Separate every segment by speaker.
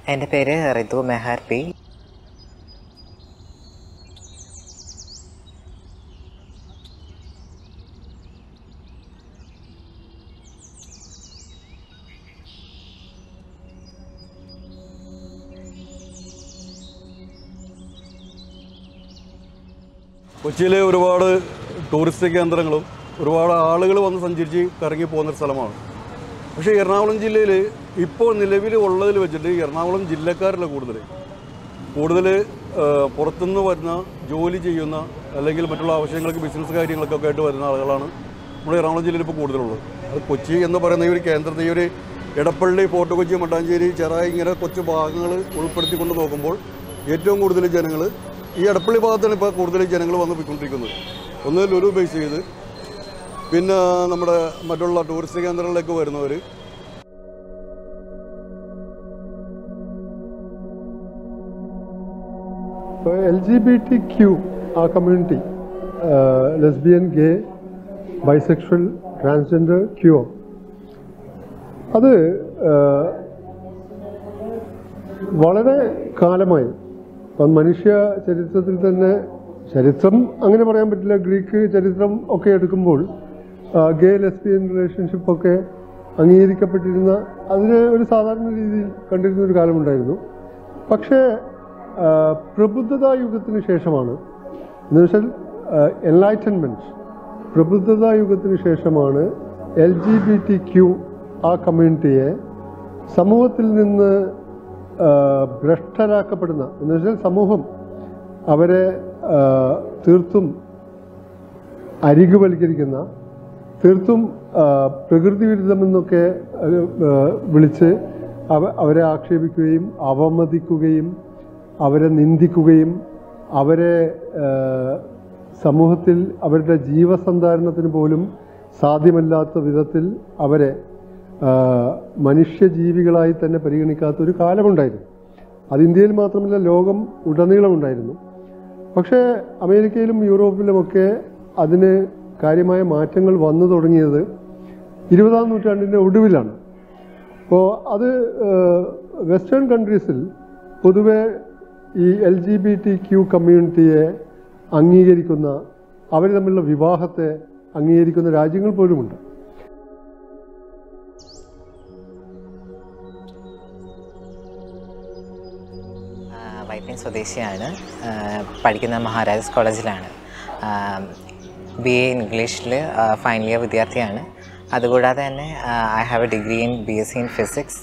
Speaker 1: എൻ്റെ പേര് റിതു മെഹർ പി
Speaker 2: കൊച്ചിയിലെ ഒരുപാട് ടൂറിസ്റ്റ് കേന്ദ്രങ്ങളും ഒരുപാട് ആളുകൾ വന്ന് സഞ്ചരിച്ച് കറങ്ങി പോകുന്ന സ്ഥലമാണ് പക്ഷേ എറണാകുളം ജില്ലയിൽ ഇപ്പോൾ നിലവിൽ ഉള്ളതിൽ വെച്ചിട്ട് എറണാകുളം ജില്ലക്കാരല്ല കൂടുതൽ കൂടുതൽ പുറത്തുനിന്ന് വരുന്ന ജോലി ചെയ്യുന്ന അല്ലെങ്കിൽ മറ്റുള്ള ആവശ്യങ്ങൾക്ക് ബിസിനസ് കാര്യങ്ങൾക്കൊക്കെ ആയിട്ട് വരുന്ന ആളുകളാണ് നമ്മുടെ എറണാകുളം ജില്ലയിൽ ഇപ്പോൾ കൂടുതലുള്ളത് അത് കൊച്ചി എന്ന് പറയുന്ന ഈ ഒരു കേന്ദ്രത്തെ ഈ ഒരു എടപ്പള്ളി ഫോർട്ട് കൊച്ചി മട്ടാഞ്ചേരി ചെറായി ഇങ്ങനെ കൊച്ചു ഭാഗങ്ങൾ ഉൾപ്പെടുത്തിക്കൊണ്ട് നോക്കുമ്പോൾ ഏറ്റവും കൂടുതൽ ജനങ്ങൾ ഈ എടപ്പള്ളി ഭാഗത്താണ് ഇപ്പോൾ കൂടുതൽ ജനങ്ങൾ വന്ന് പോയിക്കൊണ്ടിരിക്കുന്നത് ഒന്ന് ലുലു ബേസ് ചെയ്ത് പിന്നെ നമ്മുടെ മറ്റുള്ള ടൂറിസ്റ്റ് കേന്ദ്രങ്ങളിലേക്ക് വരുന്നവർ
Speaker 3: ഇപ്പോൾ L G B T Q ആ community lesbian gay bisexual transgender Q അത് ആ, വളരെ കാലമായി ഇപ്പം മനുഷ്യ ചരിത്രത്തിൽ തന്നെ ചരിത്രം അങ്ങനെ പറയാൻ പറ്റില്ല ഗ്രീക്ക് ചരിത്രം ഒക്കെ എടുക്കുമ്പോൾ ഗേ ലെസ്ബിയൻ റിലേഷൻഷിപ്പ് ഒക്കെ അംഗീകരിക്കപ്പെട്ടിരുന്ന അതിനെ ഒരു സാധാരണ രീതിയിൽ കണ്ടിരുന്ന ഒരു കാലമുണ്ടായിരുന്നു പക്ഷേ ആ, പ്രബുദ്ധതാ യുഗത്തിന് ശേഷമാണ് എന്ന് വെച്ചാൽ എൻലൈറ്റൻമെന്റ് പ്രബുദ്ധതാ യുഗത്തിന് ശേഷമാണ് L G B T Q ആ കമ്മ്യൂണിറ്റിയെ സമൂഹത്തിൽ നിന്ന് ആ, ഭ്രഷ്ടരാക്കപ്പെടുന്ന എന്ന് വെച്ചാൽ സമൂഹം അവരെ ആ, തീർത്തും അരികുവൽക്കരിക്കുന്ന തീർത്തും ആ, പ്രകൃതി വിരുദ്ധമെന്നൊക്കെ ആ, ആ, വിളിച്ച് അവ അവരെ ആക്ഷേപിക്കുകയും അവമതിക്കുകയും അവരെ നിന്ദിക്കുകയും അവരെ ആ, സമൂഹത്തിൽ അവരുടെ ജീവസന്ധാരണത്തിന് പോലും സാധ്യമല്ലാത്ത വിധത്തിൽ അവരെ ആ, മനുഷ്യജീവികളായി തന്നെ പരിഗണിക്കാത്ത ഒരു കാലമുണ്ടായിരുന്നു അത് ഇന്ത്യയിൽ മാത്രമല്ല ലോകം ഉടനീളമുണ്ടായിരുന്നു പക്ഷേ അമേരിക്കയിലും യൂറോപ്പിലുമൊക്കെ അതിന് കാര്യമായ മാറ്റങ്ങൾ വന്നു തുടങ്ങിയത് ഇരുപതാം നൂറ്റാണ്ടിൻ്റെ ഒടുവിലാണ് അപ്പോൾ അത് വെസ്റ്റേൺ കൺട്രീസിൽ പൊതുവെ ഈ L G B T Q കമ്മ്യൂണിറ്റിയെ അംഗീകരിക്കുന്ന അവർ തമ്മിലുള്ള വിവാഹത്തെ അംഗീകരിക്കുന്ന രാജ്യങ്ങൾ പോലുമുണ്ട്
Speaker 1: ആ, വൈപ്പിൻ സ്വദേശിയാണ് ആ, പഠിക്കുന്ന മഹാരാജാസ് കോളേജിലാണ് ബി എ ഇംഗ്ലീഷിൽ ഫൈനൽ ഇയർ വിദ്യാർത്ഥിയാണ് അതുകൂടാതെ തന്നെ I have a degree in B S C in physics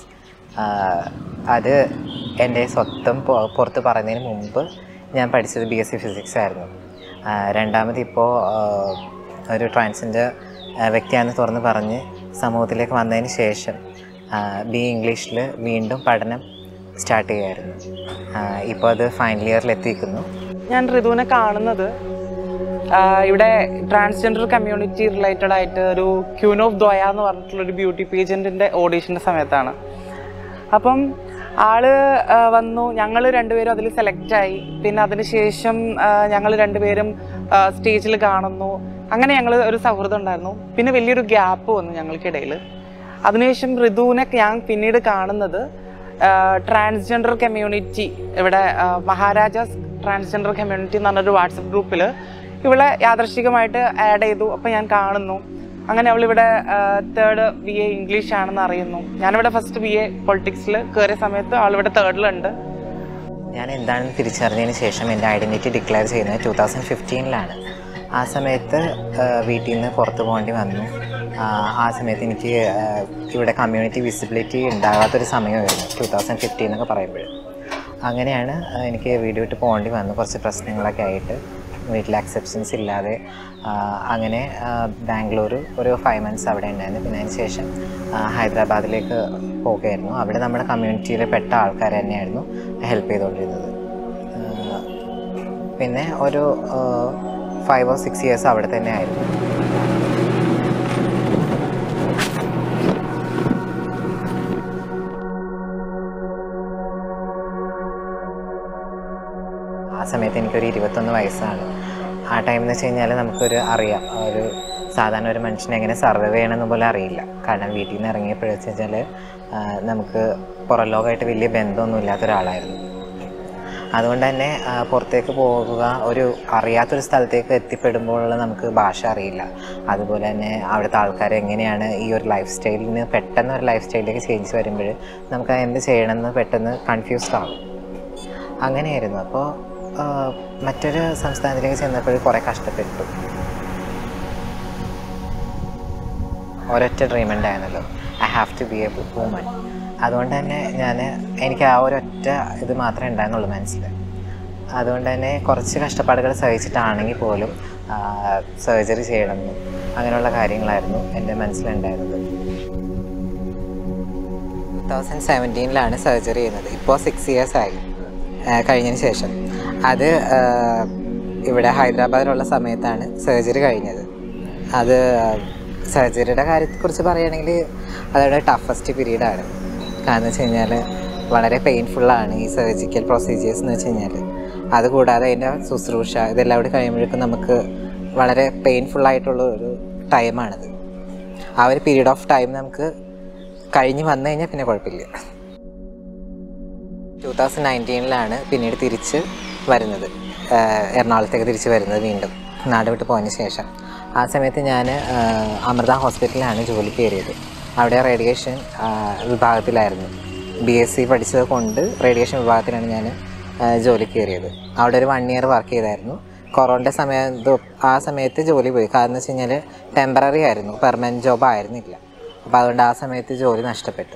Speaker 1: അത് എൻ്റെ സ്വന്തം പൊ- പുറത്ത് പറയുന്നതിന് മുമ്പ് ഞാൻ പഠിച്ചത് ബി എസ് സി ഫിസിക്സ് ആയിരുന്നു ആ, രണ്ടാമത് ഇപ്പോൾ ഒരു ട്രാൻസ്ജെൻഡർ വ്യക്തിയാണെന്ന് തുറന്ന് പറഞ്ഞ് സമൂഹത്തിലേക്ക് വന്നതിന് ശേഷം ബി ഇംഗ്ലീഷിൽ വീണ്ടും പഠനം സ്റ്റാർട്ട് ചെയ്യായിരുന്നു ഇപ്പോൾ അത് ഫൈനൽ ഇയറിൽ എത്തിയിരിക്കുന്നു
Speaker 4: ഞാൻ ഋതുവിനെ കാണുന്നത് ആ, ഇവിടെ ട്രാൻസ്ജെൻഡർ കമ്മ്യൂണിറ്റി റിലേറ്റഡ് ആയിട്ട് ഒരു ക്യൂൻ ഓഫ് ദ്വയ എന്ന് പറഞ്ഞിട്ടുള്ള ഒരു ബ്യൂട്ടി പേജൻറ്റിൻ്റെ ഓഡീഷൻ്റെ സമയത്താണ് അപ്പം ആള് ആ, വന്നു ഞങ്ങൾ രണ്ടുപേരും അതിൽ സെലക്ട് ആയി പിന്നെ അതിനുശേഷം ഞങ്ങൾ രണ്ടുപേരും സ്റ്റേജിൽ കാണുന്നു അങ്ങനെ ഞങ്ങൾ ഒരു സൗഹൃദം ഉണ്ടായിരുന്നു പിന്നെ വലിയൊരു ഗ്യാപ്പ് വന്നു ഞങ്ങൾക്കിടയിൽ അതിനുശേഷം ഋതുവിനെ ഞാൻ പിന്നീട് കാണുന്നത് ട്രാൻസ്ജെൻഡർ കമ്മ്യൂണിറ്റി ഇവിടെ ആ, മഹാരാജാസ് ട്രാൻസ്ജെൻഡർ കമ്മ്യൂണിറ്റി എന്ന് പറഞ്ഞൊരു വാട്സപ്പ് ഗ്രൂപ്പിൽ ഇവളെ യാദർശികമായിട്ട് ആഡ് ചെയ്തു അപ്പം ഞാൻ കാണുന്നു അങ്ങനെ അവളിവിടെ തേർഡ് ബി എ ഇംഗ്ലീഷ് ആണെന്ന് അറിയുന്നു ഞാനിവിടെ ഫസ്റ്റ് ബി എ പൊളിറ്റിക്സിൽ കയറിയ സമയത്ത് ആളിവിടെ തേർഡിലുണ്ട്
Speaker 1: ഞാൻ എന്താണെന്ന് തിരിച്ചറിഞ്ഞതിന് ശേഷം എൻ്റെ ഐഡൻറ്റിറ്റി ഡിക്ലെയർ ചെയ്യുന്നത് ടൂ തൗസൻഡ് ഫിഫ്റ്റീനിലാണ് ആ സമയത്ത് ആ, വീട്ടിൽ നിന്ന് പുറത്ത് പോകേണ്ടി വന്നു ആ, ആ സമയത്ത് എനിക്ക് ആ, ഇവിടെ കമ്മ്യൂണിറ്റി വിസിബിലിറ്റി ഉണ്ടാകാത്തൊരു സമയമായിരുന്നു ടൂ തൗസൻഡ് ഫിഫ്റ്റീൻ എന്നൊക്കെ പറയുമ്പോൾ അങ്ങനെയാണ് ആ, എനിക്ക് വീട് വിട്ട് പോകേണ്ടി വന്നു കുറച്ച് പ്രശ്നങ്ങളൊക്കെ ആയിട്ട് വീട്ടിൽ അക്സെപ്റ്റൻസ് ഇല്ലാതെ ആ, അങ്ങനെ ആ, ബാംഗ്ലൂർ ഒരു ഫൈവ് മന്ത്സ് അവിടെ ഉണ്ടായിരുന്നു പിന്നെ അതിന് ശേഷം ആ, ഹൈദരാബാദിലേക്ക് പോകുകയായിരുന്നു അവിടെ നമ്മുടെ കമ്മ്യൂണിറ്റിയിൽ പെട്ട ആൾക്കാർ തന്നെയായിരുന്നു ഹെൽപ്പ് ചെയ്തുകൊണ്ടിരുന്നത് ആ, പിന്നെ ഒരു ഫൈവ് ഓർ സിക്സ് ഇയേഴ്സ് അവിടെ തന്നെ ആയിരുന്നു ആ സമയത്ത് എനിക്കൊരു ഇരുപത്തൊന്ന് വയസ്സാണ് ആ ടൈം എന്ന് വെച്ച് കഴിഞ്ഞാൽ നമുക്കൊരു അറിയാം ആ ഒരു സാധാരണ ഒരു മനുഷ്യനെ എങ്ങനെ സർവൈവ് ചെയ്യണമെന്ന് പോലും അറിയില്ല കാരണം വീട്ടിൽ നിന്ന് ഇറങ്ങിയപ്പോഴെന്ന് വെച്ചാൽ നമുക്ക് പുറം ലോകമായിട്ട് വലിയ ബന്ധമൊന്നും ഇല്ലാത്ത ഒരാളായിരുന്നു അതുകൊണ്ട് തന്നെ ആ, പുറത്തേക്ക് പോകുക ഒരു അറിയാത്തൊരു സ്ഥലത്തേക്ക് എത്തിപ്പെടുമ്പോഴുള്ള നമുക്ക് ഭാഷ അറിയില്ല അതുപോലെ തന്നെ അവിടുത്തെ ആൾക്കാർ എങ്ങനെയാണ് ഈ ഒരു ലൈഫ് സ്റ്റൈലിൽ നിന്ന് പെട്ടെന്ന് ഒരു ലൈഫ് സ്റ്റൈലിലേക്ക് ചേഞ്ച് വരുമ്പോൾ നമുക്ക് എന്ത് ചെയ്യണമെന്ന് പെട്ടെന്ന് കൺഫ്യൂസ്ഡ് ആകും അങ്ങനെയായിരുന്നു അപ്പോൾ മറ്റൊരു സംസ്ഥാനത്തിലേക്ക് ചെന്നപ്പോൾ കുറേ കഷ്ടപ്പെട്ടു ഒരൊറ്റ ഡ്രീം ഉണ്ടായിരുന്നല്ലോ I have to be a woman അതുകൊണ്ട് തന്നെ ഞാൻ എനിക്ക് ആ ഒരൊറ്റ ഇത് മാത്രമേ ഉണ്ടായിരുന്നുള്ളൂ മനസ്സിൽ അതുകൊണ്ട് തന്നെ കുറച്ച് കഷ്ടപ്പാടുകൾ സഹിച്ചിട്ടാണെങ്കിൽ പോലും സർജറി ചെയ്യണമെന്നും അങ്ങനെയുള്ള കാര്യങ്ങളായിരുന്നു എൻ്റെ മനസ്സിലുണ്ടായിരുന്നത് ടു തൗസൻഡ് സെവൻറ്റീനിലാണ് സർജറി ചെയ്യുന്നത് ഇപ്പോൾ സിക്സ് ഇയേഴ്സ് ആയി ആ, കഴിഞ്ഞതിന് ശേഷം അത് ആ, ഇവിടെ ഹൈദരാബാദിലുള്ള സമയത്താണ് സർജറി കഴിഞ്ഞത് അത് സർജറിയുടെ കാര്യത്തെക്കുറിച്ച് പറയുകയാണെങ്കിൽ അതവിടെ ടഫസ്റ്റ് പീരീഡാണ് കാരണം വെച്ച് കഴിഞ്ഞാൽ വളരെ പെയിൻഫുള്ളാണ് ഈ സർജിക്കൽ പ്രൊസീജിയേഴ്സ് എന്ന് വെച്ച് കഴിഞ്ഞാൽ അതുകൂടാതെ അതിൻ്റെ ശുശ്രൂഷ ഇതെല്ലാം കൂടി കഴിയുമ്പോഴേക്കും നമുക്ക് വളരെ പെയിൻഫുള്ളായിട്ടുള്ള ഒരു ടൈമാണിത് ആ ഒരു പീരീഡ് ഓഫ് ടൈം നമുക്ക് കഴിഞ്ഞ് വന്നു കഴിഞ്ഞാൽ പിന്നെ കുഴപ്പമില്ല ടൂ തൗസൻഡ് നയൻറ്റീനിലാണ് പിന്നീട് തിരിച്ച് വരുന്നത് ആഹ് എറണാകുളത്തേക്ക് തിരിച്ച് വരുന്നത് വീണ്ടും നാട് വിട്ട് പോയതിന് ശേഷം ആ സമയത്ത് ഞാൻ അമൃത ഹോസ്പിറ്റലിലാണ് ജോലി കയറിയത് അവിടെ റേഡിയേഷൻ വിഭാഗത്തിലായിരുന്നു ബി എസ് സി പഠിച്ചത് കൊണ്ട് റേഡിയേഷൻ വിഭാഗത്തിലാണ് ഞാൻ ജോലി കയറിയത് അവിടെ ഒരു വൺ ഇയർ വർക്ക് ചെയ്തായിരുന്നു കൊറോണയുടെ സമയത്ത് ആ സമയത്ത് ജോലി പോയി കാരണം എന്ന് വെച്ച് കഴിഞ്ഞാൽ ടെമ്പററി ആയിരുന്നു പെർമനൻറ്റ് ജോബ് ആയിരുന്നില്ല അപ്പോൾ അതുകൊണ്ട് ആ സമയത്ത് ജോലി നഷ്ടപ്പെട്ടു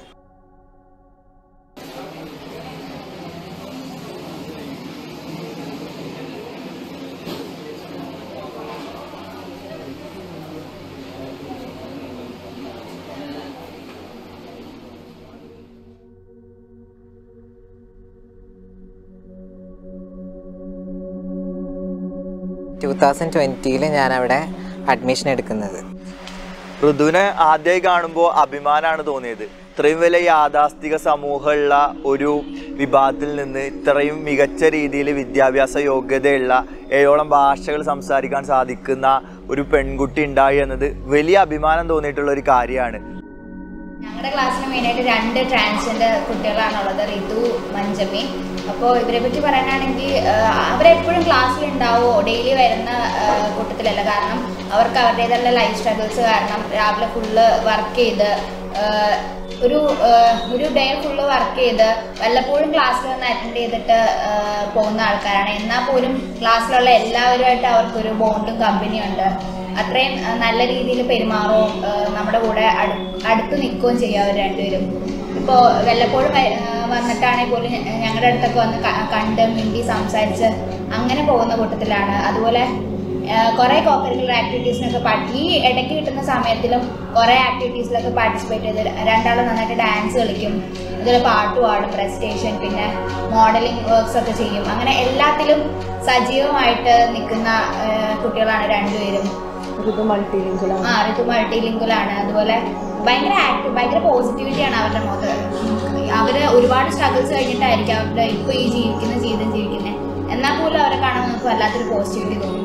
Speaker 1: ടൂ തൗസൻഡ് ട്വൻറ്റിയിൽ ഞാനവിടെ അഡ്മിഷൻ എടുക്കുന്നത്
Speaker 5: ഋതുവിനെ ആദ്യമായി കാണുമ്പോൾ അഭിമാനമാണ് തോന്നിയത് ഇത്രയും വലിയ യാഥാസ്ഥിക സമൂഹമുള്ള ഒരു വിഭാഗത്തിൽ നിന്ന് ഇത്രയും മികച്ച രീതിയിൽ വിദ്യാഭ്യാസ യോഗ്യതയുള്ള ഏഴോളം ഭാഷകൾ സംസാരിക്കാൻ സാധിക്കുന്ന ഒരു പെൺകുട്ടി ഉണ്ടായി എന്നത് വലിയ അഭിമാനം തോന്നിയിട്ടുള്ള ഒരു കാര്യമാണ്
Speaker 6: ഞങ്ങളുടെ ക്ലാസ്സിൽ മെയിനായിട്ട് രണ്ട് ട്രാൻസ്ജെൻഡർ കുട്ടികളാണുള്ളത് റിതു മഞ്ചമി അപ്പോൾ ഇവരെ പറ്റി പറയാനാണെങ്കിൽ അവരെപ്പോഴും ക്ലാസ്സിൽ ഉണ്ടാവുമോ ഡെയിലി വരുന്ന ആ, കൂട്ടത്തിലല്ല കാരണം അവർക്ക് അവരുടേതുള്ള ലൈഫ് സ്ട്രഗിൾസ് കാരണം രാവിലെ ഫുള്ള് വർക്ക് ചെയ്ത് ആ, ഒരു ആ, ഒരു ഡേ ഫുള്ള് വർക്ക് ചെയ്ത് വല്ലപ്പോഴും ക്ലാസ്സിൽ വന്ന് അറ്റൻഡ് ചെയ്തിട്ട് ആ, പോകുന്ന ആൾക്കാരാണ് എന്നാൽ പോലും ക്ലാസ്സിലുള്ള എല്ലാവരുമായിട്ട് അവർക്കൊരു ബോണ്ടും കമ്പനിയും ഉണ്ട് അത്രയും ആ, നല്ല രീതിയിൽ പെരുമാറുകയും ആ, നമ്മുടെ കൂടെ അടു അടുത്ത് നിൽക്കുകയും ചെയ്യും അവർ രണ്ടുപേരും ഇപ്പോൾ വല്ലപ്പോഴും വ- ആ, വന്നിട്ടാണെങ്കിൽ പോലും ഞ- ഞങ്ങളുടെ അടുത്തൊക്കെ വന്ന് ക- കണ്ട് മിണ്ടി സംസാരിച്ച് അങ്ങനെ പോകുന്ന കൂട്ടത്തിലാണ് അതുപോലെ കുറേ കോക്കരിക്കുലർ ആക്ടിവിറ്റീസിനൊക്കെ പാർട്ടി ഈ ഇടയ്ക്ക് കിട്ടുന്ന സമയത്തിലും കുറേ ആക്ടിവിറ്റീസിലൊക്കെ പാർട്ടിസിപ്പേറ്റ് ചെയ്ത് രണ്ടാളും നന്നായിട്ട് ഡാൻസ് കളിക്കും അതുപോലെ പാട്ട് പാടും പ്രസ്റ്റേഷൻ പിന്നെ മോഡലിംഗ് വർക്ക്സ് ഒക്കെ ചെയ്യും അങ്ങനെ എല്ലാത്തിലും സജീവമായിട്ട് നിൽക്കുന്ന ആ, കുട്ടികളാണ് രണ്ടുപേരും ആ ഋതു മൾട്ടി ലിംഗുലാണ് അതുപോലെ ഭയങ്കര ആക്റ്റീവ് ഭയങ്കര പോസിറ്റിവിറ്റിയാണ് അവരുടെ മുഖത്ത് അവര് ഒരുപാട് സ്ട്രഗിൾസ് കഴിഞ്ഞിട്ടായിരിക്കും അവരുടെ ഇപ്പോൾ ഈ ജീവിക്കുന്ന ജീവിതം ജീവിക്കുന്നത് എന്നാൽ പോലും അവരെ കാണാൻ നമുക്ക് വല്ലാത്തൊരു പോസിറ്റിവിറ്റി തോന്നും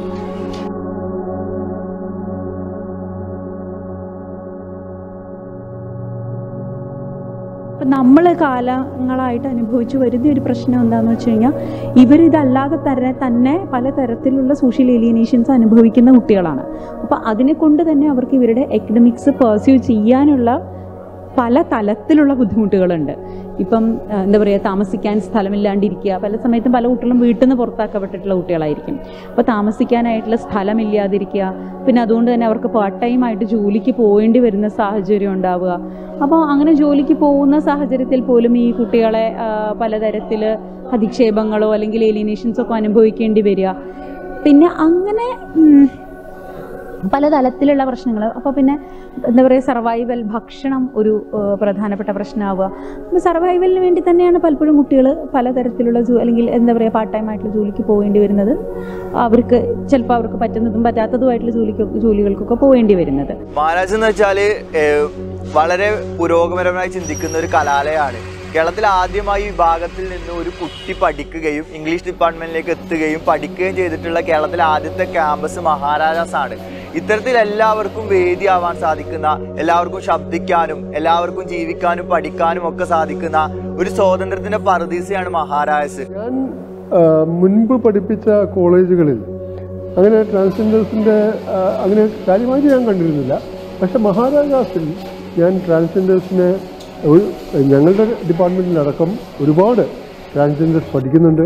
Speaker 7: അപ്പം നമ്മൾ കാലങ്ങളായിട്ട് അനുഭവിച്ചു വരുന്ന ഒരു പ്രശ്നം എന്താണെന്ന് വെച്ച് കഴിഞ്ഞാൽ ഇവരിതല്ലാതെ തന്നെ തന്നെ പലതരത്തിലുള്ള സോഷ്യൽ ഏലിയനേഷൻസ് അനുഭവിക്കുന്ന കുട്ടികളാണ് അപ്പോൾ അതിനെ കൊണ്ട് തന്നെ അവർക്ക് ഇവരുടെ എക്കഡമിക്സ് പെർസ്യൂ ചെയ്യാനുള്ള പല തലത്തിലുള്ള ബുദ്ധിമുട്ടുകളുണ്ട് ഇപ്പം ആ, എന്താ പറയുക താമസിക്കാൻ സ്ഥലമില്ലാണ്ടിരിക്കുക പല സമയത്തും പല കുട്ടികളും വീട്ടിൽ നിന്ന് പുറത്താക്കപ്പെട്ടിട്ടുള്ള കുട്ടികളായിരിക്കും അപ്പോൾ താമസിക്കാനായിട്ടുള്ള സ്ഥലമില്ലാതിരിക്കുക പിന്നെ അതുകൊണ്ട് തന്നെ അവർക്ക് പാർട്ട് ടൈം ആയിട്ട് ജോലിക്ക് പോകേണ്ടി വരുന്ന സാഹചര്യം ഉണ്ടാവുക അപ്പോൾ അങ്ങനെ ജോലിക്ക് പോകുന്ന സാഹചര്യത്തിൽ പോലും ഈ കുട്ടികളെ ആ, പലതരത്തിൽ അധിക്ഷേപങ്ങളോ അല്ലെങ്കിൽ ഏലിയനേഷൻസോ ഒക്കെ അനുഭവിക്കേണ്ടി വരിക പിന്നെ അങ്ങനെ ഉം, പല തലത്തിലുള്ള പ്രശ്നങ്ങൾ അപ്പോൾ പിന്നെ എന്താ പറയുക സർവൈവൽ ഭക്ഷണം ഒരു ഏഹ്, പ്രധാനപ്പെട്ട പ്രശ്നമാവുക അപ്പോൾ സർവൈവലിന് വേണ്ടി തന്നെയാണ് പലപ്പോഴും കുട്ടികൾ പലതരത്തിലുള്ള ജോ അല്ലെങ്കിൽ എന്താ പറയുക പാർട്ട് ടൈം ആയിട്ടുള്ള ജോലിക്ക് പോകേണ്ടി വരുന്നത് അവർക്ക് ചിലപ്പോൾ അവർക്ക് പറ്റുന്നതും പറ്റാത്തതുമായിട്ടുള്ള ജോലിക്ക് ജോലികൾക്കൊക്കെ പോകേണ്ടി വരുന്നത്
Speaker 5: മഹാരാജ് എന്ന് വെച്ചാൽ വളരെ പുരോഗമനപരമായി ചിന്തിക്കുന്ന ഒരു കലാലയമാണ് കേരളത്തിൽ ആദ്യമായി ഈ വിഭാഗത്തിൽ നിന്ന് ഒരു കുട്ടി പഠിക്കുകയും ഇംഗ്ലീഷ് ഡിപ്പാർട്ട്മെന്റിലേക്ക് എത്തുകയും പഠിക്കുകയും ചെയ്തിട്ടുള്ള കേരളത്തിലെ ആദ്യത്തെ ക്യാമ്പസ് മഹാരാജാസ് ആണ് ഇത്തരത്തിൽ എല്ലാവർക്കും വേദിയാവാൻ സാധിക്കുന്ന എല്ലാവർക്കും ശബ്ദിക്കാനും എല്ലാവർക്കും ജീവിക്കാനും പഠിക്കാനും ഒക്കെ സാധിക്കുന്ന ഒരു സ്വാതന്ത്ര്യത്തിന്റെ പറുദീസയാണ് മഹാരാജസ്
Speaker 3: ഞാൻ ആ, മുൻപ് പഠിപ്പിച്ച കോളേജുകളിൽ അങ്ങനെ ട്രാൻസ്ജെൻഡേഴ്സിൻ്റെ അങ്ങനെ കാര്യമായിട്ട് ഞാൻ കണ്ടിരുന്നില്ല പക്ഷെ മഹാരാജാസിൽ ഞാൻ ട്രാൻസ്ജെൻഡേഴ്സിനെ ഒരു ഞങ്ങളുടെ ഡിപ്പാർട്ട്മെൻറ്റിലടക്കം ഒരുപാട് ട്രാൻസ്ജെൻഡേഴ്സ് പഠിക്കുന്നുണ്ട്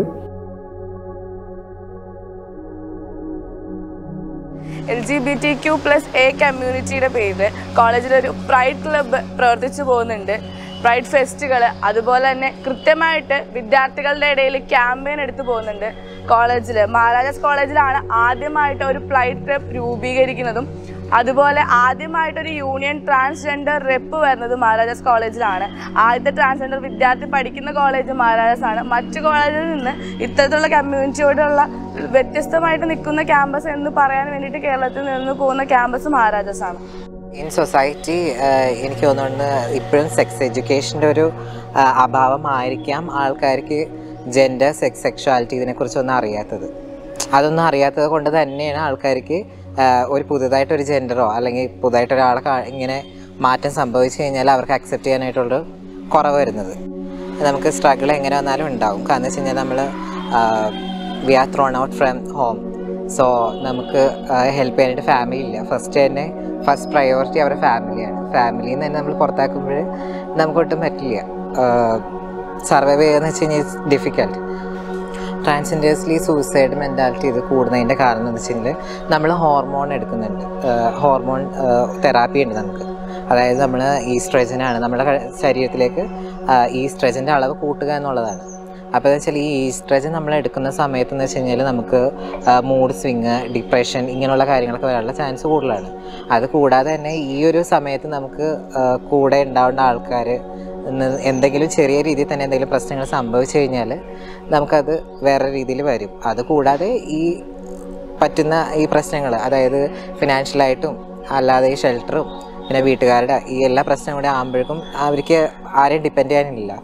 Speaker 8: L G B T Q plus A കമ്മ്യൂണിറ്റിയുടെ പേരിൽ കോളേജിലൊരു പ്രൈഡ് ക്ലബ്ബ് പ്രവർത്തിച്ചു പോകുന്നുണ്ട് പ്രൈഡ് ഫെസ്റ്റുകൾ അതുപോലെ തന്നെ കൃത്യമായിട്ട് വിദ്യാർത്ഥികളുടെ ഇടയിൽ ക്യാമ്പയിൻ എടുത്തു പോകുന്നുണ്ട് കോളേജിൽ മഹാരാജാസ് കോളേജിലാണ് ആദ്യമായിട്ട് ഒരു പ്രൈഡ് ക്ലബ് രൂപീകരിക്കുന്നതും അതുപോലെ ആദ്യമായിട്ടൊരു യൂണിയൻ ട്രാൻസ്ജെൻഡർ റെപ്പ് വരുന്നത് മഹാരാജാസ് കോളേജിലാണ് ആദ്യത്തെ ട്രാൻസ്ജെൻഡർ വിദ്യാർത്ഥി പഠിക്കുന്ന കോളേജ് മഹാരാജാസ് ആണ് മറ്റു കോളേജിൽ നിന്ന് ഇത്തരത്തിലുള്ള കമ്മ്യൂണിറ്റിയോടുള്ള വ്യത്യസ്തമായിട്ട് നിൽക്കുന്ന ക്യാമ്പസ് എന്ന് പറയാൻ വേണ്ടിയിട്ട് കേരളത്തിൽ നിന്ന് പോകുന്ന ക്യാമ്പസ് മഹാരാജാസ് ആണ്
Speaker 1: ഇൻ സൊസൈറ്റി എനിക്ക് തോന്നുന്നു ഇപ്പോഴും സെക്സ് എഡ്യൂക്കേഷൻ്റെ ഒരു ആ, അഭാവമായിരിക്കാം ആൾക്കാർക്ക് ജെൻഡർ സെക്സ് സെക്ഷുവാലിറ്റി ഇതിനെക്കുറിച്ചൊന്നും അറിയാത്തത് അതൊന്നും അറിയാത്തത് കൊണ്ട് തന്നെയാണ് ആൾക്കാർക്ക് ആ, ഒരു പുതുതായിട്ട് ഒരു ജെൻഡറോ അല്ലെങ്കിൽ പുതുതായിട്ട് ഒരാളെ കാ- ഇങ്ങനെ മാറ്റം സംഭവിച്ചു കഴിഞ്ഞാൽ അവർക്ക് അക്സെപ്റ്റ് ചെയ്യാനായിട്ടുള്ളൊരു കുറവ് വരുന്നത് നമുക്ക് സ്ട്രഗിൾ എങ്ങനെ വന്നാലും ഉണ്ടാവും കാരണം വെച്ച് കഴിഞ്ഞാൽ നമ്മൾ we are thrown out from home so നമുക്ക് ഹെൽപ്പ് ചെയ്യാനായിട്ട് ഫാമിലി ഇല്ല ഫസ്റ്റ് തന്നെ ഫസ്റ്റ് പ്രയോറിറ്റി അവരുടെ ഫാമിലിയാണ് ഫാമിലിയിൽ നിന്ന് തന്നെ നമ്മൾ പുറത്താക്കുമ്പോൾ നമുക്കൊട്ടും പറ്റില്ല സർവൈവ് ചെയ്യുകയെന്ന് വെച്ച് കഴിഞ്ഞാൽ ഡിഫിക്കൽട്ട് ട്രാൻസ്ജെൻഡേഴ്സിൽ സൂസൈഡ് മെൻറ്റാലിറ്റി ഇത് കൂടുന്നതിൻ്റെ കാരണം എന്ന് വെച്ച് കഴിഞ്ഞാൽ നമ്മൾ ഹോർമോൺ എടുക്കുന്നുണ്ട് ഹോർമോൺ തെറാപ്പി ഉണ്ട് നമുക്ക് അതായത് നമ്മൾ ഈസ്ട്രജനാണ് നമ്മുടെ ക- ശരീരത്തിലേക്ക് ഈസ്ട്രജൻ്റെ അളവ് കൂട്ടുക എന്നുള്ളതാണ് അപ്പോൾ എന്ന് വെച്ചാൽ ഈ ഈസ്ട്രജൻ നമ്മൾ എടുക്കുന്ന സമയത്ത് എന്ന് വെച്ച് കഴിഞ്ഞാൽ നമുക്ക് മൂഡ് സ്വിങ് ഡിപ്രഷൻ ഇങ്ങനെയുള്ള കാര്യങ്ങളൊക്കെ വരാനുള്ള ചാൻസ് കൂടുതലാണ് അത് കൂടാതെ തന്നെ ഈ ഒരു സമയത്ത് നമുക്ക് ആ, കൂടെ ഉണ്ടാവേണ്ട ആൾക്കാർ എന്തെങ്കിലും ചെറിയ രീതിയിൽ തന്നെ എന്തെങ്കിലും പ്രശ്നങ്ങൾ സംഭവിച്ചു കഴിഞ്ഞാൽ നമുക്കത് വേറെ രീതിയിൽ വരും അത് കൂടാതെ ഈ പറ്റുന്ന ഈ പ്രശ്നങ്ങൾ അതായത് ഫിനാൻഷ്യലായിട്ടും അല്ലാതെ ഈ ഷെൽട്ടറും പിന്നെ വീട്ടുകാരുടെ ഈ എല്ലാ പ്രശ്നവും കൂടെ ആകുമ്പോഴേക്കും അവർക്ക് ആരെയും ഡിപ്പെൻഡ് ചെയ്യാനില്ല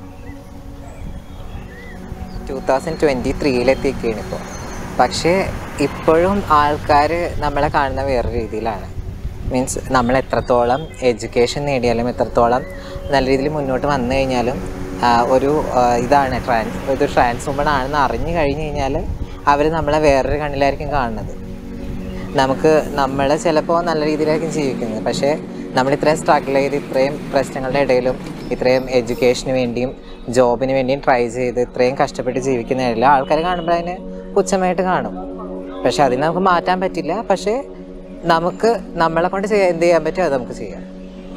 Speaker 1: ടൂ തൗസൻഡ് ട്വൻറ്റി ത്രീയിലെത്തിയൊക്കെയാണ് ഇപ്പോൾ പക്ഷേ ഇപ്പോഴും ആൾക്കാർ നമ്മളെ കാണുന്ന വേറെ രീതിയിലാണ് മീൻസ് നമ്മൾ എത്രത്തോളം എഡ്യൂക്കേഷൻ നേടിയാലും എത്രത്തോളം നല്ല രീതിയിൽ മുന്നോട്ട് വന്നു കഴിഞ്ഞാലും ആ, ഒരു ആ, ഇതാണ് ട്രാൻസ് ഒരു ട്രാൻസ് വുമൺ ആണെന്ന് അറിഞ്ഞു കഴിഞ്ഞ് കഴിഞ്ഞാൽ അവർ നമ്മളെ വേറൊരു കണ്ണിലായിരിക്കും കാണുന്നത് നമുക്ക് നമ്മൾ ചിലപ്പോൾ നല്ല രീതിയിലായിരിക്കും ജീവിക്കുന്നത് പക്ഷേ നമ്മൾ ഇത്രയും സ്ട്രഗിൾ ചെയ്ത് ഇത്രയും പ്രശ്നങ്ങളുടെ ഇടയിലും ഇത്രയും എഡ്യൂക്കേഷന് വേണ്ടിയും ജോബിന് വേണ്ടിയും ട്രൈ ചെയ്ത് ഇത്രയും കഷ്ടപ്പെട്ട് ജീവിക്കുന്നതിൽ ആൾക്കാർ കാണുമ്പോൾ അതിന് പുച്ഛമായിട്ട് കാണും പക്ഷെ അതിന് നമുക്ക് മാറ്റാൻ പറ്റില്ല പക്ഷേ നമുക്ക് നമ്മളെ കൊണ്ട് ചെയ്യാൻ എന്ത് ചെയ്യാൻ പറ്റുമോ അത് നമുക്ക് ചെയ്യാം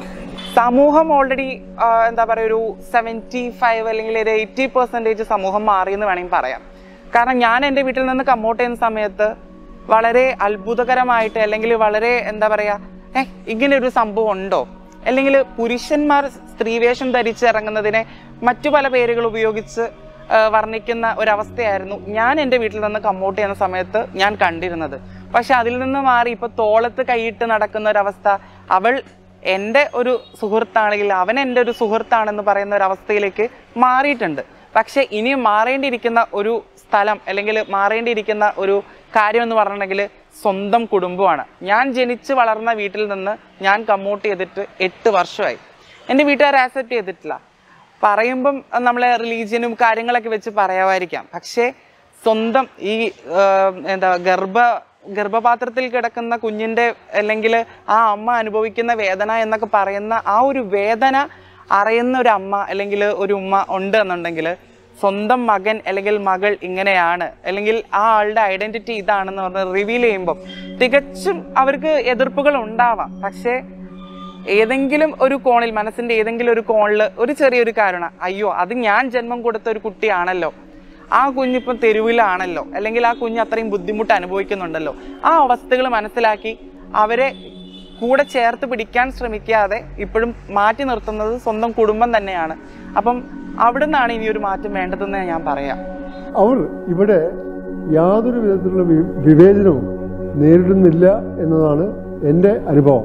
Speaker 4: സമൂഹം ഓൾറെഡി എന്താ പറയുക ഒരു സെവൻറ്റി ഫൈവ് അല്ലെങ്കിൽ ഒരു എയ്റ്റി പെർസെൻറ്റേജ് സമൂഹം മാറിയെന്ന് വേണമെങ്കിൽ പറയാം കാരണം ഞാൻ എൻ്റെ വീട്ടിൽ നിന്ന് കമ്മോട്ട് ചെയ്യുന്ന സമയത്ത് വളരെ അത്ഭുതകരമായിട്ട് അല്ലെങ്കിൽ വളരെ എന്താ പറയുക ഏ ഇങ്ങനെ ഒരു സംഭവം ഉണ്ടോ അല്ലെങ്കിൽ പുരുഷന്മാർ സ്ത്രീവേഷം ധരിച്ച് ഇറങ്ങുന്നതിനെ മറ്റു പല പേരുകൾ ഉപയോഗിച്ച് ആ, വർണ്ണിക്കുന്ന ഒരവസ്ഥയായിരുന്നു ഞാൻ എൻ്റെ വീട്ടിൽ നിന്ന് കമ്മോട്ട് ചെയ്യുന്ന സമയത്ത് ഞാൻ കണ്ടിരുന്നത് പക്ഷെ അതിൽ നിന്ന് മാറി ഇപ്പൊ തോളത്ത് കൈയിട്ട് നടക്കുന്ന ഒരവസ്ഥ അവൾ എൻ്റെ ഒരു സുഹൃത്താണെങ്കിൽ അവൻ എൻ്റെ ഒരു സുഹൃത്താണെന്ന് പറയുന്ന ഒരു അവസ്ഥയിലേക്ക് മാറിയിട്ടുണ്ട് പക്ഷെ ഇനി മാറേണ്ടിയിരിക്കുന്ന ഒരു സ്ഥലം അല്ലെങ്കിൽ മാറേണ്ടിയിരിക്കുന്ന ഒരു കാര്യം എന്ന് പറഞ്ഞിട്ടുണ്ടെങ്കിൽ സ്വന്തം കുടുംബമാണ് ഞാൻ ജനിച്ച് വളർന്ന വീട്ടിൽ നിന്ന് ഞാൻ കമ്മോട്ട് ചെയ്തിട്ട് എട്ട് വർഷമായി എൻ്റെ വീട്ടുകാർ ആക്സെപ്റ്റ് ചെയ്തിട്ടില്ല പറയുമ്പം നമ്മളെ റിലീജിയനും കാര്യങ്ങളൊക്കെ വെച്ച് പറയാമായിരിക്കാം പക്ഷേ സ്വന്തം ഈ ആ, എന്താ ഗർഭ ഗർഭപാത്രത്തിൽ കിടക്കുന്ന കുഞ്ഞിൻ്റെ അല്ലെങ്കിൽ ആ അമ്മ അനുഭവിക്കുന്ന വേദന എന്നൊക്കെ പറയുന്ന ആ ഒരു വേദന അറിയുന്ന ഒരു അമ്മ അല്ലെങ്കിൽ ഒരു ഉമ്മ ഉണ്ട് എന്നുണ്ടെങ്കിൽ സ്വന്തം മകൻ അല്ലെങ്കിൽ മകൾ ഇങ്ങനെയാണ് അല്ലെങ്കിൽ ആ ആളുടെ ഐഡന്റിറ്റി ഇതാണെന്ന് പറഞ്ഞ് റിവീൽ ചെയ്യുമ്പം തികച്ചും അവർക്ക് എതിർപ്പുകൾ ഉണ്ടാവാം പക്ഷേ ഏതെങ്കിലും ഒരു കോണിൽ മനസ്സിന്റെ ഏതെങ്കിലും ഒരു കോണിൽ ഒരു ചെറിയൊരു കാരണം അയ്യോ അത് ഞാൻ ജന്മം കൊടുത്ത ഒരു കുട്ടിയാണല്ലോ ആ കുഞ്ഞിപ്പം തെരുവിലാണല്ലോ അല്ലെങ്കിൽ ആ കുഞ്ഞ് അത്രയും ബുദ്ധിമുട്ട് അനുഭവിക്കുന്നുണ്ടല്ലോ ആ അവസ്ഥകൾ മനസ്സിലാക്കി അവരെ കൂടെ ചേർത്ത് പിടിക്കാൻ ശ്രമിക്കാതെ ഇപ്പോഴും മാറ്റി നിർത്തുന്നത് സ്വന്തം കുടുംബം തന്നെയാണ് അപ്പം അവിടെ നിന്നാണ് ഇനി ഒരു മാറ്റം വേണ്ടതെന്ന് ഞാൻ പറയാം
Speaker 3: അവർ ഇവിടെ യാതൊരു വിധത്തിലുള്ള വി- വിവേചനവും നേരിടുന്നില്ല എന്നതാണ് എൻ്റെ അനുഭവം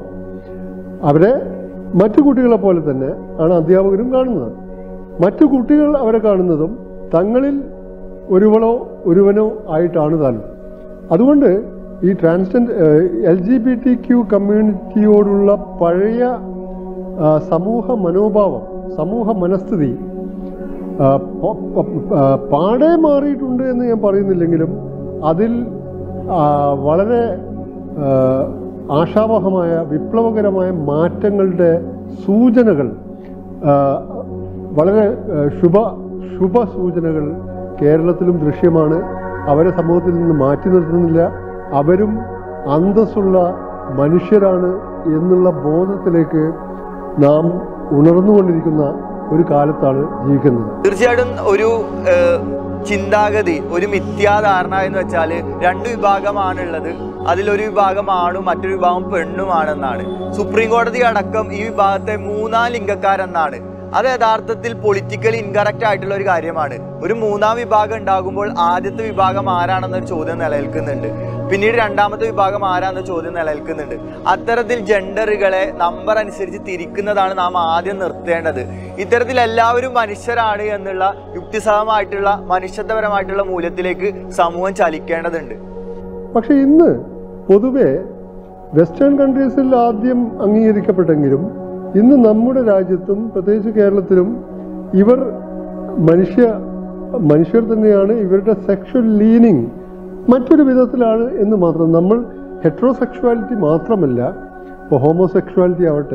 Speaker 3: അവരെ മറ്റു കുട്ടികളെ പോലെ തന്നെ ആണ് അധ്യാപകരും കാണുന്നത് മറ്റു കുട്ടികൾ അവരെ കാണുന്നതും തങ്ങളിൽ ഒരുവളോ ഒരുവനോ ആയിട്ടാണ് താനും അതുകൊണ്ട് ഈ transgender L G B T Q കമ്മ്യൂണിറ്റിയോടുള്ള പഴയ ആ, സമൂഹ മനോഭാവം സമൂഹ മനസ്ഥിതി ആ, പ- പ- ആ, പാടെ മാറിയിട്ടുണ്ട് എന്ന് ഞാൻ പറയുന്നില്ലെങ്കിലും അതിൽ ആ, വളരെ ആ, ആശാവഹമായ വിപ്ലവകരമായ മാറ്റങ്ങളുടെ സൂചനകൾ ആ, വളരെ ആ, ശുഭ ശുഭ സൂചനകൾ കേരളത്തിലും ദൃശ്യമാണ് അവരെ സമൂഹത്തിൽ നിന്ന് മാറ്റി നിർത്തുന്നില്ല അവരും അന്തസ്സുള്ള മനുഷ്യരാണ് എന്നുള്ള ബോധത്തിലേക്ക് നാം ഉണർന്നുകൊണ്ടിരിക്കുന്ന ഒരു കാലത്താണ് ജീവിക്കുന്നത്
Speaker 5: തീർച്ചയായിട്ടും ഒരു ഏഹ്, ചിന്താഗതി ഒരു മിഥ്യാധാരണ എന്ന് വെച്ചാൽ രണ്ട് വിഭാഗമാണുള്ളത് അതിലൊരു വിഭാഗം ആണും മറ്റൊരു വിഭാഗം പെണ്ണുമാണെന്നാണ് സുപ്രീം കോടതി അടക്കം ഈ വിഭാഗത്തെ മൂന്നാം ലിംഗക്കാരെന്നാണ് അത് യഥാർത്ഥത്തിൽ പൊളിറ്റിക്കലി ഇൻകറക്റ്റ് ആയിട്ടുള്ള ഒരു കാര്യമാണ് ഒരു മൂന്നാം വിഭാഗം ഉണ്ടാകുമ്പോൾ ആദ്യത്തെ വിഭാഗം ആരാണെന്നൊരു ചോദ്യം നിലനിൽക്കുന്നുണ്ട് പിന്നീട് രണ്ടാമത്തെ വിഭാഗം ആരാന്ന ചോദ്യം നിലനിൽക്കുന്നുണ്ട് അത്തരത്തിൽ ജെൻഡറുകളെ നമ്പർ അനുസരിച്ച് തിരിക്കുന്നതാണ് നാം ആദ്യം നിർത്തേണ്ടത് ഇത്തരത്തിൽ എല്ലാവരും മനുഷ്യരാണ് എന്നുള്ള യുക്തിസഹമായിട്ടുള്ള മനുഷ്യത്വപരമായിട്ടുള്ള മൂല്യത്തിലേക്ക് സമൂഹം ചലിക്കേണ്ടതുണ്ട്
Speaker 3: പക്ഷെ ഇന്ന് പൊതുവെ വെസ്റ്റേൺ കൺട്രീസിൽ ആദ്യം അംഗീകരിക്കപ്പെട്ടെങ്കിലും ഇന്ന് നമ്മുടെ രാജ്യത്തും പ്രത്യേകിച്ച് കേരളത്തിലും ഇവർ മനുഷ്യ മനുഷ്യർ തന്നെയാണ് ഇവരുടെ സെക്ഷൽ ലീനിങ് മറ്റൊരു വിധത്തിലാണ് എന്ന് മാത്രം നമ്മൾ ഹെട്രോസെക്ഷുവാലിറ്റി മാത്രമല്ല ഇപ്പോൾ ഹോമോസെക്ഷുവാലിറ്റി ആവട്ടെ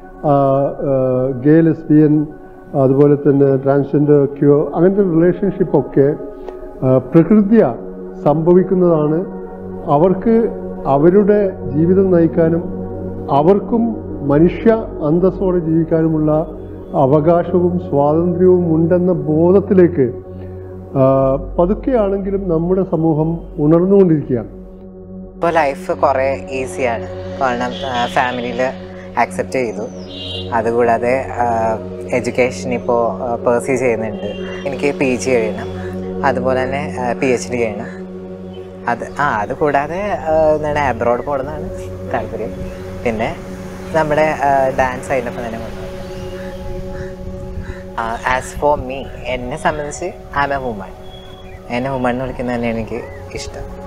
Speaker 3: ഗേ ലെസ്ബിയൻ അതുപോലെ തന്നെ ട്രാൻസ്ജെൻഡർ ക്യോ അങ്ങനത്തെ റിലേഷൻഷിപ്പൊക്കെ പ്രകൃത്യ സംഭവിക്കുന്നതാണ് അവർക്ക് അവരുടെ ജീവിതം നയിക്കാനും അവർക്കും മനുഷ്യ അന്തസ്സോടെ ജീവിക്കാനുമുള്ള അവകാശവും സ്വാതന്ത്ര്യവും ഉണ്ടെന്ന ബോധത്തിലേക്ക് ആ, പതുക്കെയാണെങ്കിലും നമ്മുടെ സമൂഹം ഉണർന്നുകൊണ്ടിരിക്കുകയാണ്
Speaker 1: ഇപ്പോൾ ലൈഫ് കുറേ ഈസിയാണ് കാരണം ഫാമിലിയിൽ ആക്സെപ്റ്റ് ചെയ്തു അതുകൂടാതെ എഡ്യൂക്കേഷൻ ഇപ്പോൾ പേഴ്സ്യൂ ചെയ്യുന്നുണ്ട് എനിക്ക് പി ജി കഴിയണം അതുപോലെ തന്നെ പി എച്ച് ഡി ചെയ്യണം അത് ആ അത് കൂടാതെ ആ, എന്താണ് അബ്രോഡ് പോകണമെന്നാണ് താല്പര്യം പിന്നെ നമ്മുടെ ഡാൻസ് അതിനൊപ്പം തന്നെ കൊണ്ടുപോകും ആസ് ഫോർ മീ എന്നെ സംബന്ധിച്ച് ഐ എം എ വുമൺ എന്നെ വുമൺ എന്ന് വിളിക്കുന്നത് തന്നെ എനിക്ക് ഇഷ്ടം